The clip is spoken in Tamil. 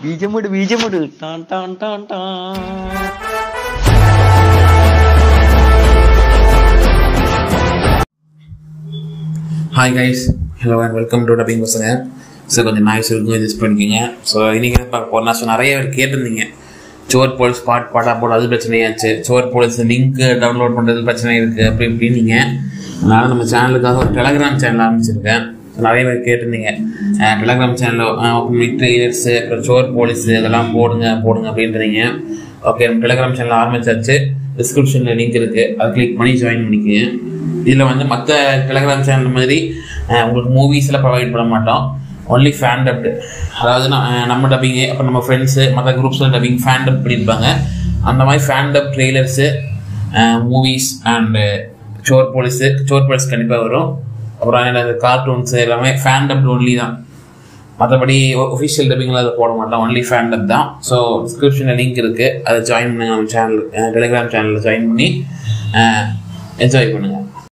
ബീജമിട് ബീജമിട് ടാൻ ടാൻ ടാൻ ടാൻ hi guys hello and welcome to dubbing பசங்க ஸோ கொஞ்சம் நாய்ஸ் இருக்கும் அட்ஜஸ்ட் பண்ணிக்கோங்க ஸோ இன்றைக்கி என்ன பார்க்க போகிறோம்னா ஸோ நிறைய பேர் கேட்டிருந்தீங்க சோர் போலீஸ் பாட் பாட்டா போட அது பிரச்சனையாச்சு சோர் போலீஸ் லிங்க் டவுன்லோட் பண்ணுறது பிரச்சனை இருக்குது அப்படி இப்படின்னீங்க அதனால் நம்ம சேனலுக்காக ஒரு டெலகிராம் சேனல் ஆரம்பிச்சிருக்கேன் ஸோ நிறைய பேர் கேட்டிருந்தீங்க டெலகிராம் சேனலில் ட்ரெய்லர்ஸு அப்புறம் சோர் போலீஸு இதெல்லாம் போடுங்க போடுங்க அப்படின்றீங்க ஓகே நம்ம டெலகிராம் சேனல் ஆரம்பிச்சாச்சு டிஸ்கிரிப்ஷனில் லிங்க் இருக்குது அதை கிளிக் பண்ணி ஜாயின் பண்ணிக்கோங்க இதில் வந்து மற்ற டெலகிராம் சேனல் மாதிரி அஹ், உங்களுக்கு மூவிஸ் எல்லாம் ப்ரொவைட் பண்ண மாட்டோம் ஒன்லி ஃபேன் டப்டு அதாவது நான், அஹ், நம்ம டப்பிங்கு அப்புறம் நம்ம ஃப்ரெண்ட்ஸு மற்ற குரூப்ஸில் டப்பிங் ஃபேன் டப் பண்ணியிருப்பாங்க அந்த மாதிரி fan dub trailers movies and Chor police Chor police கண்டிப்பாக வரும் அப்புறம் இந்த கார்ட்டூன்ஸு எல்லாமே ஃபேன் டப் ஒன்லி தான் மற்றபடி ஒஃபிஷியல் டப்பிங்கில் அதை போட மாட்டோம் ஒன்லி ஃபேன் டப் தான் ஸோ டிஸ்கிரிப்ஷனில் லிங்க் இருக்குது அதை ஜாயின் பண்ணுங்க நம்ம சேனல் டெலிகிராம் சேனலில் ஜாயின் பண்ணி என்ஜாய் பண்ணுங்கள்